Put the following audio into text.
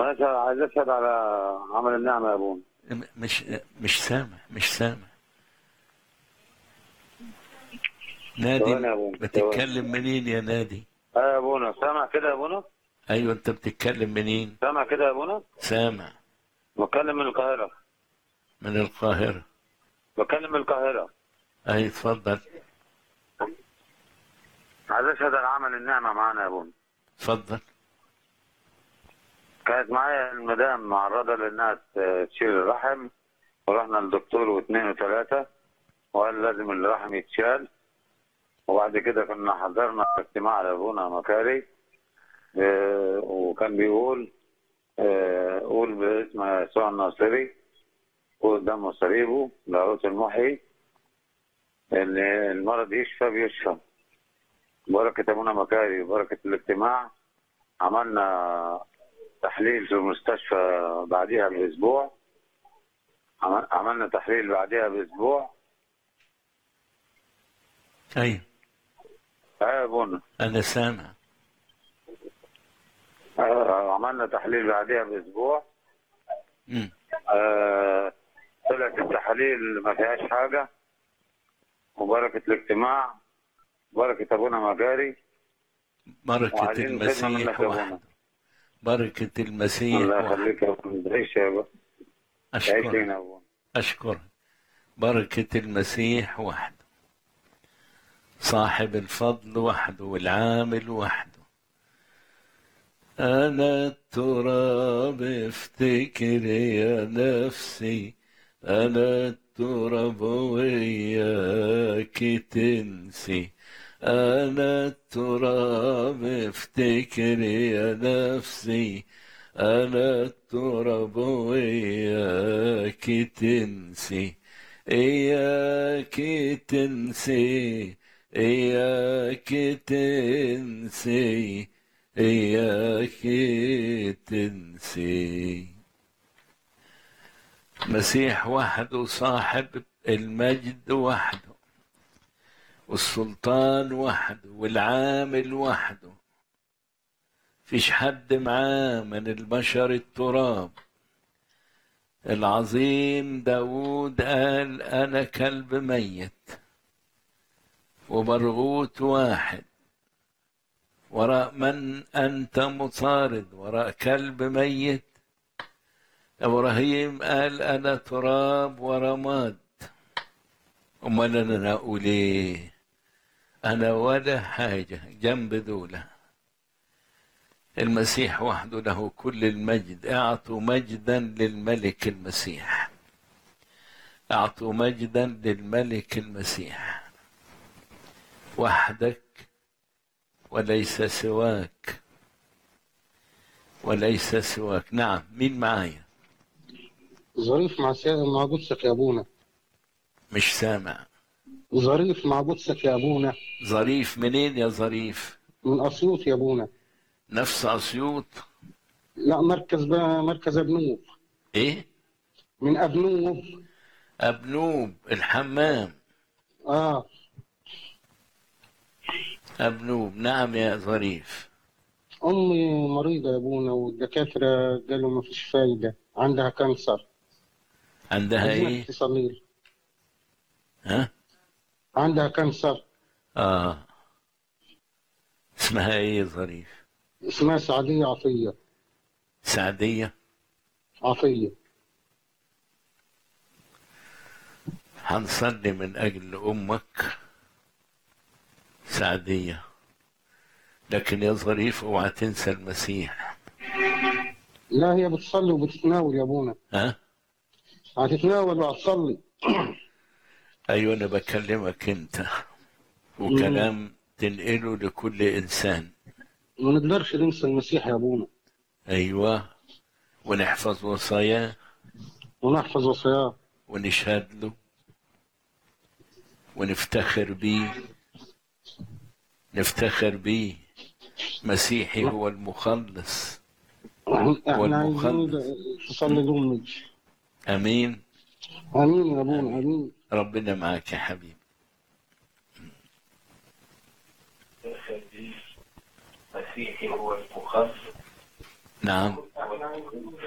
عايز عايز اشهد على عمل النعمه يا ابونا م- مش مش سامع مش سامع نادي ثواني يا أبونا، بتتكلم منين يا نادي اه يا ابونا سامع كده يا ابونا ايوه انت بتتكلم منين سامع كده يا ابونا سامع بتكلم من القاهره من القاهرة بتكلم من القاهره اي اتفضل عايز اشهد على عمل النعمه معانا يا ابونا اتفضل كانت معايا المدام معرضه لانها ت- تشيل الرحم ورحنا للدكتور واثنين وثلاثه وقال لازم الرحم يتشال وبعد كده كنا حضرنا اجتماع على ابونا مكاري آه، وكان بيقول آه، قول باسم يسوع الناصري قول دم صليبه لاهوت المحيي ان المرض يشفى بيشفى بركة ابونا مكاري وبركة الاجتماع عملنا تحليل في المستشفى بعديها باسبوع عمل- عملنا تحليل بعديها باسبوع ايوه اه يا ابونا انا سامع آه، عملنا تحليل بعديها باسبوع مم. آه، طلعت التحاليل ما فيهاش حاجة وبركة الاجتماع بركة أبونا مجاري بركة وعايزين خدمة منك المسيح يا وحده أبونا بركة المسيح الله وحده يخليك يا أبونا تعيش يا أبونا تعيش أشكرك لينا يا أبونا أشكرك بركة المسيح وحده صاحب الفضل وحده والعامل وحده أنا التراب افتكر يا نفسي أنا التراب وياك تنسي أنا التراب افتكر يا نفسي أنا التراب وياك تنسي إياك تنسي إياك تنسي إياك تنسي مسيح وحده صاحب المجد وحده والسلطان وحده والعامل وحده فيش حد معاه من البشر التراب العظيم داود قال أنا كلب ميت وبرغوت واحد وراء من أنت مطارد وراء كلب ميت إبراهيم قال أنا تراب ورماد أمال أنا أقول إيه أنا ولا حاجة جنب دولة المسيح وحده له كل المجد اعطوا مجدا للملك المسيح اعطوا مجدا للملك المسيح وحدك وليس سواك وليس سواك نعم مين معايا ظريف مع سي... مع قدسك يا ابونا مش سامع ظريف مع قدسك يا ابونا ظريف منين يا ظريف من اسيوط يا ابونا نفس اسيوط لا مركز بقى مركز ابنوب ايه من ابنوب ابنوب الحمام اه ابنوب نعم يا ظريف امي مريضه يا ابونا والدكاتره قالوا ما فيش فايده عندها كانسر عندها عايزينك ايه تصلي لي. ها عندها كانسر اه اسمها ايه يا ظريف اسمها سعديه عطيه سعدية عطيه هنصلي من أجل أمك سعدية لكن يا ظريف اوعى تنسى المسيح لا هي بتصلي وبتتناول يا ابونا ها هتتناول وهتصلي أيوة أنا بكلمك أنت وكلام تنقله لكل إنسان ما نقدرش ننسى المسيح يا ابونا أيوة ونحفظ وصاياه ونحفظ وصاياه ونشهد له ونفتخر بيه نفتخر بيه مسيحي هو المخلص احنا عايزين والمخلص. تصلي لامي أمين امين يا ابونا امين ربنا معاك يا حبيبي مسيحي هو المخلص نعم